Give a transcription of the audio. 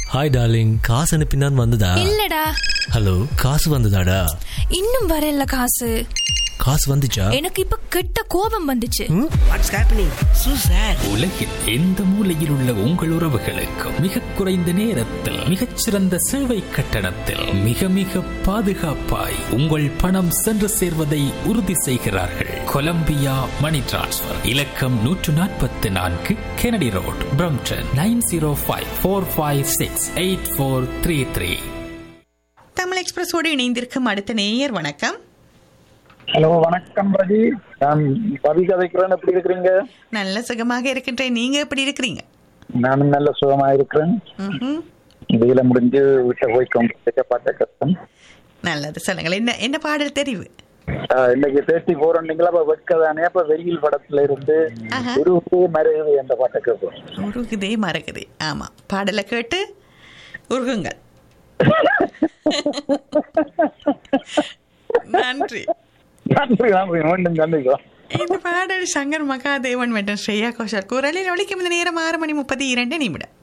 Hi darling காசு அனுப்பினான் வந்ததா இல்லடா ஹலோ காசு வந்ததாடா இன்னும் வரல காசு காசு வந்துச்சா எனக்கு இப்ப கெட்ட கோபம் வந்துச்சு வாட்ஸ் ஹேப்பனிங் சூ சார் உலகில் எந்த மூலையில் உள்ள உங்கள் உறவுகளுக்கும் மிக குறைந்த நேரத்தில் மிகச்சிறந்த சேவை கட்டணத்தில் மிக மிக பாதுகாப்பாய் உங்கள் பணம் சென்று சேர்வதை உறுதி செய்கிறார்கள் கொலம்பியா மணி டிரான்ஸ்ஃபர் இலக்கம் நூற்று நாற்பத்தி நான்கு Kennedy road Brampton nine zero five four five six eight four three three Tamil எக்ஸ்பிரஸோடு இணைந்திருக்கும் அடுத்த நேயர் வணக்கம் ஹலோ வணக்கம் ரஜி நான் பவி கதைக்கிறேன் எப்படி இருக்கிறீங்க நல்ல சுகமாக இருக்கின்றேன் நீங்க எப்படி இருக்கிறீங்க நானும் நல்ல சுகமா இருக்கிறேன் ம்ஹும். வெயில முடிஞ்சு வீட்டை போய் கொண்டு பார்த்த கஷ்டம் நல்லது சொல்லுங்கள் என்ன என்ன பாடல் தெரிவு ஆஹ் இன்னைக்கு தேர்ட்டி போர் நீங்களா அப்ப வெட்கதானே அப்ப வெயில் படத்துல இருந்து ஆஹா. ஒரு மருகுது என்ற பாட்டை கேட்போம் உருகுதே மறக்குதே ஆமா பாடலை கேட்டு உருகுங்கள் நன்றி நன்றி நன்றி மீண்டும் சந்திக்கும் இந்த பாடல் சங்கர் மகாதேவன் மற்றும் ஸ்ரேயா கோஷல் குரலில் ஒழிக்கும் இந்த நேரம் ஆறு மணி முப்பத்தி இரண்டு நிமிடம்